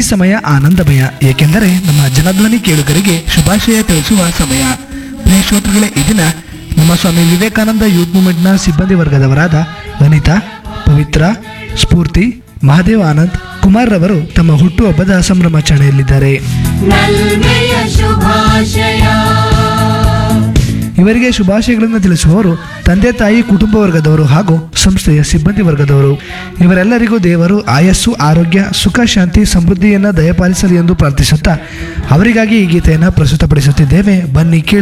ಸಮಯ ಆನಂದಮಯ ಏಕೆಂದರೆ ನಮ್ಮ ಜನಧ್ವನಿ ಕೇಳುಗರಿಗೆ ಶುಭಾಶಯ ತಿಳಿಸುವ ಸಮಯ ಪ್ರಿಯ ಶ್ರೋತೃಗಳೇ ಈ ದಿನ ನಮ್ಮ ಸ್ವಾಮಿ ವಿವೇಕಾನಂದ ಯೂತ್ ಮೂವ್ಮೆಂಟ್ನ ಸಿಬ್ಬಂದಿ ವರ್ಗದವರಾದ ಅನಿತಾ ಪವಿತ್ರ ಸ್ಫೂರ್ತಿ ಮಹಾದೇವ್ ಆನಂದ್ ಕುಮಾರ್ ರವರು ತಮ್ಮ ಹುಟ್ಟುಹಬ್ಬದ ಸಂಭ್ರಮಾಚರಣೆಯಲ್ಲಿದ್ದಾರೆ ನಲ್ಮೆಯ ಶುಭಾಶಯ ಇವರಿಗೆ ಶುಭಾಶಯಗಳನ್ನು ತಿಳಿಸುವವರು ತಂದೆ ತಾಯಿ ಕುಟುಂಬ ವರ್ಗದವರು ಹಾಗೂ ಸಂಸ್ಥೆಯ ಸಿಬ್ಬಂದಿ ವರ್ಗದವರು ಇವರೆಲ್ಲರಿಗೂ ದೇವರು ಆಯಸ್ಸು ಆರೋಗ್ಯ ಸುಖ ಶಾಂತಿ ಸಮೃದ್ಧಿಯನ್ನು ದಯಪಾಲಿಸಲಿ ಎಂದು ಪ್ರಾರ್ಥಿಸುತ್ತಾ ಅವರಿಗಾಗಿ ಈ ಗೀತೆಯನ್ನು ಪ್ರಸ್ತುತಪಡಿಸುತ್ತಿದ್ದೇವೆ ಬನ್ನಿ ಕೇಳಿ